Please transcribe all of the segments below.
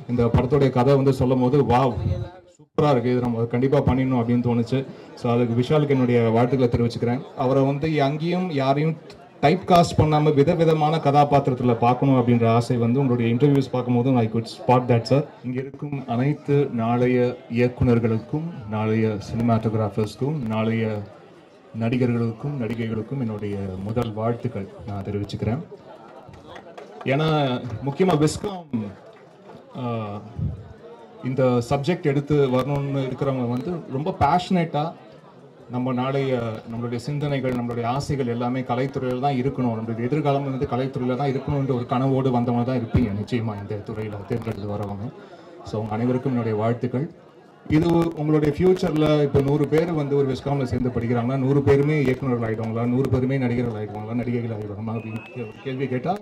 இந்த படத்துடைய கதை வந்து சொல்லும் போது வாவ் சூப்பராக இருக்குது இது நம்ம கண்டிப்பாக பண்ணிடணும் அப்படின்னு தோணுச்சு ஸோ அதுக்கு விஷாலுக்கு என்னுடைய வாழ்த்துக்களை தெரிவிச்சுக்கிறேன் அவரை வந்து அங்கேயும் யாரையும் டைப் காஸ்ட் பண்ணாமல் விதவிதமான கதாபாத்திரத்தில் பார்க்கணும் அப்படின்ற ஆசை வந்து உங்களுடைய இன்டர்வியூஸ் பார்க்கும்போது I could spot that sir இங்கே இருக்கும் அனைத்து நாளைய இயக்குனர்களுக்கும் நாளைய சினிமாட்டோகிராஃபர்ஸ்க்கும் நாளைய நடிகர்களுக்கும் நடிகைகளுக்கும் என்னுடைய முதல் வாழ்த்துக்கள் நான் தெரிவிச்சுக்கிறேன் ஏன்னா முக்கியமாக விஸ்காம் ஆஹ், இந்த சப்ஜெக்ட் எடுத்து வரணும்னு இருக்கிறவங்க வந்து ரொம்ப பேஷனேட்டாக நம்ம நாளைய நம்மளுடைய சிந்தனைகள் நம்மளுடைய ஆசைகள் எல்லாமே கலைத்துறையில் தான் இருக்கணும் நம்மளுடைய எதிர்காலம் வந்து கலைத்துறையில் தான் இருக்கணுன்ற ஒரு கனவோடு வந்தவங்க தான் இருப்பீங்க நிச்சயமாக இந்த துறையில் தேர்ந்தெடுத்து வரவங்க ஸோ உங்க அனைவருக்கும் என்னுடைய வாழ்த்துக்கள் இது உங்களுடைய ஃபியூச்சரில் இப்போ நூறு பேர் வந்து ஒரு விஸ்காமில் சேர்ந்து படிக்கிறாங்கன்னா நூறு பேருமே இயக்குநர்கள் ஆகிடுவாங்களா நூறு பேருமே நடிகர்கள் ஆகிடுவாங்களா நடிகைகள் ஆகிடுவாங்களா அப்படின்னு கே- கேள்வி கேட்டால்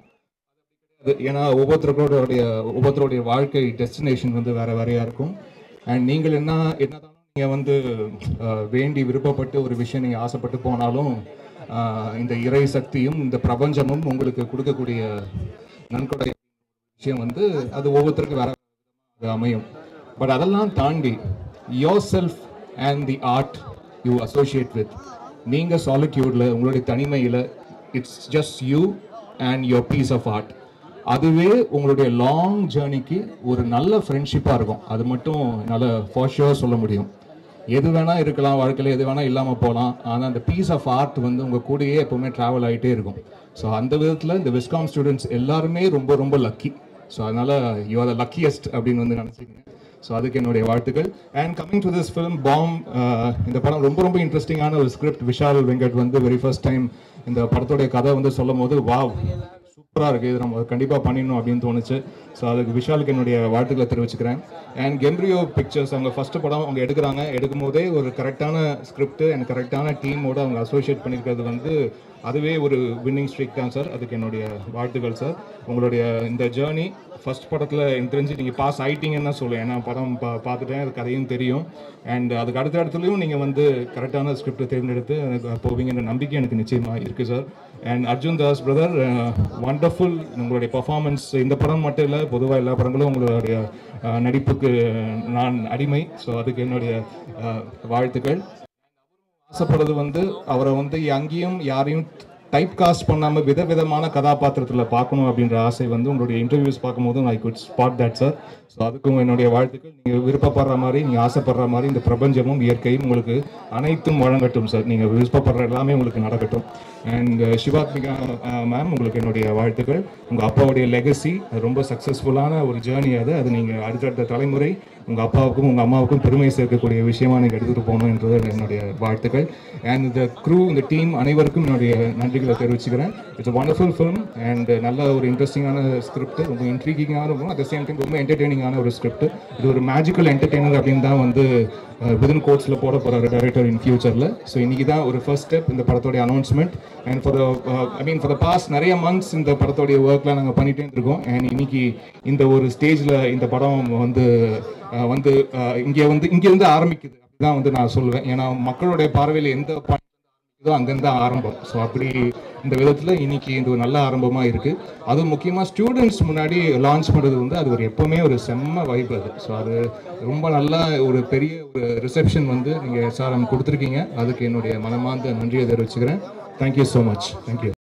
அது ஏன்னா ஒவ்வொருத்தருடைய ஒவ்வொருத்தருடைய வாழ்க்கை டெஸ்டினேஷன் வந்து வேற வேறையா இருக்கும் அண்ட் நீங்கள் என்ன என்னதான் நீங்கள் வந்து அஹ், வேண்டி விருப்பப்பட்டு ஒரு விஷயம் நீங்கள் ஆசைப்பட்டு போனாலும் அஹ், இந்த இறை சக்தியும் இந்த பிரபஞ்சமும் உங்களுக்கு கொடுக்கக்கூடிய நன்கொடை விஷயம் வந்து அது ஒவ்வொருத்தருக்கும் வேற அது அமையும் பட் அதெல்லாம் தாண்டி yourself and the art you associate with நீங்கள் சாலிட்யூடில் உங்களுடைய தனிமையில் it's just you and your peace of art அதுவே உங்களுடைய லாங் ஜேர்னிக்கு ஒரு நல்ல ஃப்ரெண்ட்ஷிப்பாக இருக்கும் அது மட்டும் என்னால் ஃபார் ஷுவர் சொல்ல முடியும் எது வேணால் இருக்கலாம் வாழ்க்கையில் எது வேணால் இல்லாமல் போகலாம் ஆனால் அந்த பீஸ் ஆஃப் ஆர்ட் வந்து உங்கள் கூடயே எப்போவுமே ட்ராவல் ஆகிட்டே இருக்கும் ஸோ அந்த விதத்தில் இந்த விஸ்காம் ஸ்டூடெண்ட்ஸ் எல்லாருமே ரொம்ப ரொம்ப லக்கி ஸோ அதனால் யூ ஆர் த லக்கியஸ்ட் அப்படின்னு வந்து நினச்சிக்கங்க ஸோ அதுக்கு என்னுடைய வாழ்த்துக்கள் and coming to this film பாம் இந்த படம் ரொம்ப ரொம்ப இன்ட்ரெஸ்டிங்கான ஒரு ஸ்கிரிப்ட் விஷால் வெங்கட் வந்து வெரி ஃபர்ஸ்ட் டைம் இந்த படத்துடைய கதை வந்து சொல்லும் போது வாவ் சூப்பராக இருக்குது இது நம்ம கண்டிப்பாக பண்ணிடணும் அப்படின்னு தோணுச்சு ஸோ அதுக்கு விஷாலுக்கு என்னுடைய வாழ்த்துக்களை தெரிவிச்சுக்கிறேன் அண்ட் கெம்ப்ரியோ பிக்சர்ஸ் அவங்க ஃபர்ஸ்ட் படம் அவங்க எடுக்கிறாங்க எடுக்கும் போதே ஒரு கரெக்டான ஸ்கிரிப்ட் அண்ட் கரெக்டான டீமோட அவங்க அசோசியேட் பண்ணியிருக்கிறது வந்து அதுவே ஒரு வின்னிங் ஸ்ட்ரீக் தான் சார் அதுக்கு என்னுடைய வாழ்த்துக்கள் சார் உங்களுடைய இந்த ஜேர்னி ஃபர்ஸ்ட் படத்தில் எனக்கு தெரிஞ்சு நீங்கள் பாஸ் ஆயிட்டீங்கன்னு தான் சொல்லுவேன் ஏன்னா படம் பா பார்த்துட்டேன் அது கதையும் தெரியும் அண்ட் அதுக்கு அடுத்த இடத்துலையும் நீங்கள் வந்து கரெக்டான ஸ்கிரிப்ட் தேர்ந்தெடுத்து எனக்கு போவீங்கன்ற நம்பிக்கை எனக்கு நிச்சயமாக இருக்குது sir and Arjun Das brother wonderful உங்களுடைய பர்ஃபார்மன்ஸ் இந்த படம் மட்டும் இல்லை பொதுவாக எல்லா படங்களும் உங்களுடைய அஹ், நடிப்புக்கு நான் அடிமை ஸோ அதுக்கு என்னுடைய அஹ், வாழ்த்துக்கள் ஆசைப்படுறது வந்து அவரை வந்து அங்கேயும் யாரையும் டைப் காஸ்ட் பண்ணாமல் விதவிதமான கதாபாத்திரத்தில் பார்க்கணும் அப்படின்ற ஆசை வந்து உங்களுடைய இன்டர்வியூஸ் பார்க்கும்போது I could spot that sir so அதுக்கும் என்னுடைய வாழ்த்துக்கள் நீங்கள் விருப்பப்படுற மாதிரி நீங்கள் ஆசைப்படுற மாதிரி இந்த பிரபஞ்சமும் இயற்கையும் உங்களுக்கு அனைத்தும் வழங்கட்டும் சார் நீங்கள் விருப்பப்படுற எல்லாமே உங்களுக்கு நடக்கட்டும் அண்ட் சிவாத்மிகா மேம் உங்களுக்கு என்னுடைய வாழ்த்துக்கள் உங்கள் அப்பாவுடைய லெகசி அது ரொம்ப சக்ஸஸ்ஃபுல்லான ஒரு ஜேர்னி அது அது நீங்கள் அடுத்தடுத்த தலைமுறை உங்கள் அப்பாவுக்கும் உங்கள் அம்மாவுக்கும் பெருமை சேர்க்கக்கூடிய விஷயமா நீங்கள் எடுத்துகிட்டு போகணும் என்றது என்னுடைய வாழ்த்துக்கள் அண்ட் இந்த க்ரூ இந்த டீம் அனைவருக்கும் என்னுடைய நன்றிகளை தெரிவிச்சுக்கிறேன் இட்ஸ் வண்டர்ஃபுல் ஃபிலிம் அண்ட் நல்ல ஒரு இன்ட்ரெஸ்டிங்கான ஸ்கிரிப்ட் ரொம்ப இன்ட்ரீகிங்கான இருக்கும் அட் சேம் டைம் ரொம்ப என்டர்டெய்னிங்கான ஒரு ஸ்கிரிப்ட் இது ஒரு மேஜிக்கல் என்டர்டெய்னர் அப்படின்னு தான் வந்து விதின் கோட்ஸில் போட போகிறாரு டைரக்டர் இன் ஃபியூச்சரில் ஸோ இன்னைக்கு தான் ஒரு ஃபர்ஸ்ட் ஸ்டெப் இந்த படத்தோடைய announcement and for the I mean for the past நிறைய மந்த்ஸ் இந்த படத்தோடைய ஒர்க்லாம் நாங்கள் பண்ணிகிட்டே இருக்கோம் அண்ட் இன்னைக்கு இந்த ஒரு ஸ்டேஜில் இந்த படம் வந்து அஹ், வந்து அஹ், இங்கே வந்து இங்கேருந்து ஆரம்பிக்குது அப்படிதான் வந்து நான் சொல்லுவேன் ஏன்னா மக்களுடைய பார்வையில் எந்த point இதோ அங்கேருந்து ஆரம்பம் ஸோ அப்படி இந்த விதத்தில் இன்னைக்கு இது ஒரு நல்ல ஆரம்பமாக இருக்குது அதுவும் முக்கியமாக ஸ்டூடெண்ட்ஸ் முன்னாடி லான்ச் பண்ணுறது வந்து அது ஒரு எப்போவுமே ஒரு செம்ம வைப் அது ஸோ அது ரொம்ப நல்ல ஒரு பெரிய ஒரு ரிசப்ஷன் வந்து நீங்கள் எஸ்ஆர்எம் கொடுத்துருக்கீங்க அதுக்கு என்னுடைய மனமார்ந்த நன்றியை தெரிவிச்சுக்கிறேன் தேங்க்யூ ஸோ மச் தேங்க்யூ